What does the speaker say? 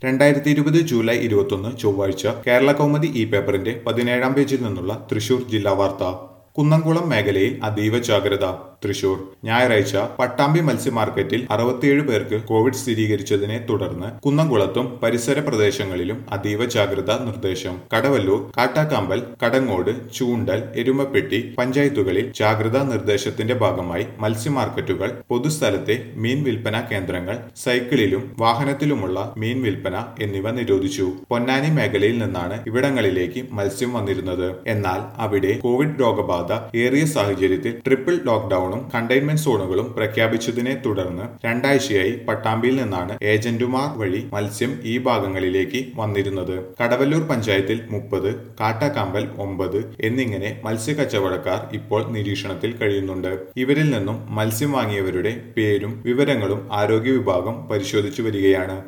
രണ്ടായിരത്തി ഇരുപത് ജൂലൈ ഇരുപത്തൊന്ന് ചൊവ്വാഴ്ച കേരള കൗമുദി ഇ പേപ്പറിന്റെ പതിനേഴാം പേജിൽ നിന്നുള്ള തൃശൂർ ജില്ലാ വാർത്ത കുന്നംകുളം മേഖലയിൽ അതീവ ജാഗ്രത തൃശൂർ ഞായറാഴ്ച പട്ടാമ്പി മത്സ്യ മാർക്കറ്റിൽ അറുപത്തിയേഴ് പേർക്ക് കോവിഡ് സ്ഥിരീകരിച്ചതിനെ തുടർന്ന് കുന്നംകുളത്തും പരിസര പ്രദേശങ്ങളിലും അതീവ ജാഗ്രതാ നിർദ്ദേശം കടവല്ലൂർ കാട്ടാക്കാമ്പൽ കടങ്ങോട് ചൂണ്ടൽ എരുമപ്പെട്ടി പഞ്ചായത്തുകളിൽ ജാഗ്രതാ നിർദ്ദേശത്തിന്റെ ഭാഗമായി മത്സ്യ മാർക്കറ്റുകൾ പൊതുസ്ഥലത്തെ മീൻ വിൽപ്പന കേന്ദ്രങ്ങൾ സൈക്കിളിലും വാഹനത്തിലുമുള്ള മീൻ വിൽപ്പന എന്നിവ നിരോധിച്ചു പൊന്നാനി മേഖലയിൽ നിന്നാണ് ഇവിടങ്ങളിലേക്ക് മത്സ്യം വന്നിരുന്നത് എന്നാൽ അവിടെ കോവിഡ് രോഗബാധ ഏറിയ സാഹചര്യത്തിൽ ട്രിപ്പിൾ ലോക്ഡൌണും കണ്ടെയ്ൻമെന്റ് സോണുകളും പ്രഖ്യാപിച്ചതിനെ തുടർന്ന് രണ്ടാഴ്ചയായി പട്ടാമ്പിയിൽ നിന്നാണ് ഏജന്റുമാർ വഴി മത്സ്യം ഈ ഭാഗങ്ങളിലേക്ക് വന്നിരുന്നത് കടവല്ലൂർ പഞ്ചായത്തിൽ മുപ്പത് കാട്ടാക്കാമ്പൽ ഒമ്പത് എന്നിങ്ങനെ മത്സ്യ കച്ചവടക്കാർ ഇപ്പോൾ നിരീക്ഷണത്തിൽ കഴിയുന്നുണ്ട് ഇവരിൽ നിന്നും മത്സ്യം വാങ്ങിയവരുടെ പേരും വിവരങ്ങളും ആരോഗ്യ വിഭാഗം പരിശോധിച്ചു വരികയാണ്